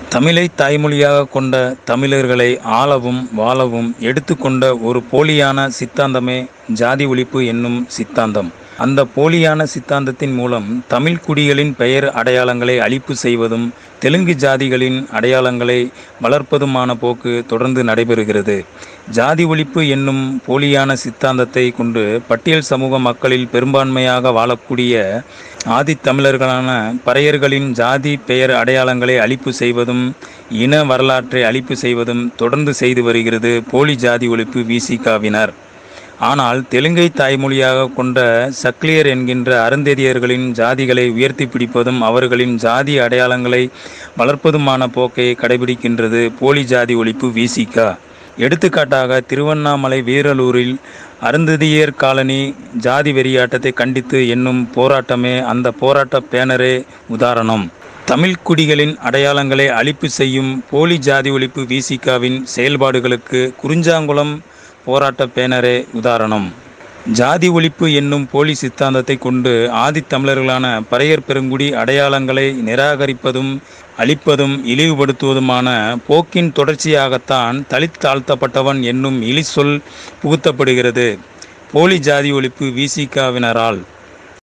தமிழை தாய்மொழியாக கொண்ட தமிழர்களை ஆளவும் வாழவும் எடுத்துக்கொண்ட ஒரு போலியான சித்தாந்தமே ஜாதி ஒழிப்பு என்னும் சித்தாந்தம் அந்த போலியான சித்தாந்தத்தின் மூலம் தமிழ் குடிகளின் பெயர் அடையாளங்களை அழிப்பு செய்வதும் தெலுங்கு ஜாதிகளின் அடையாளங்களை வளர்ப்பதுமான போக்கு தொடர்ந்து நடைபெறுகிறது ஜாதி ஒழிப்பு என்னும் போலியான சித்தாந்தத்தை கொண்டு பட்டியல் சமூக மக்களில் பெரும்பான்மையாக வாழக்கூடிய ஆதித்தமிழர்களான பறையர்களின் ஜாதி பெயர் அடையாளங்களை அழிப்பு செய்வதும் இன வரலாற்றை அழிப்பு செய்வதும் தொடர்ந்து செய்து வருகிறது போலி ஜாதி ஒழிப்பு விசிகாவினர் ஆனால் தெலுங்கை தாய்மொழியாக கொண்ட சக்லியர் என்கின்ற அருந்ததியர்களின் ஜாதிகளை உயர்த்தி பிடிப்பதும் அவர்களின் ஜாதி அடையாளங்களை வளர்ப்பதுமான போக்கை கடைபிடிக்கின்றது போலி ஜாதி ஒழிப்பு விசிகா எடுத்துக்காட்டாக திருவண்ணாமலை வீரலூரில் அருந்ததியர் காலனி ஜாதி வெறியாட்டத்தை கண்டித்து என்னும் போராட்டமே அந்த போராட்ட பேனரே உதாரணம் தமிழ் குடிகளின் அடையாளங்களை அழிப்பு செய்யும் போலி ஜாதி ஒழிப்பு விசிகாவின் செயல்பாடுகளுக்கு குறிஞ்சாங்குளம் போராட்ட பேனரே உதாரணம் ஜாதி ஒழிப்பு என்னும் போலி சித்தாந்தத்தை கொண்டு ஆதித்தமிழர்களான பறையர் பெருங்குடி அடையாளங்களை நிராகரிப்பதும் அழிப்பதும் இழிவுபடுத்துவதுமான போக்கின் தொடர்ச்சியாகத்தான் தலித் தாழ்த்தப்பட்டவன் என்னும் இழிசொல் புகுத்தப்படுகிறது போலி ஜாதி ஒழிப்பு விசிகாவினரால்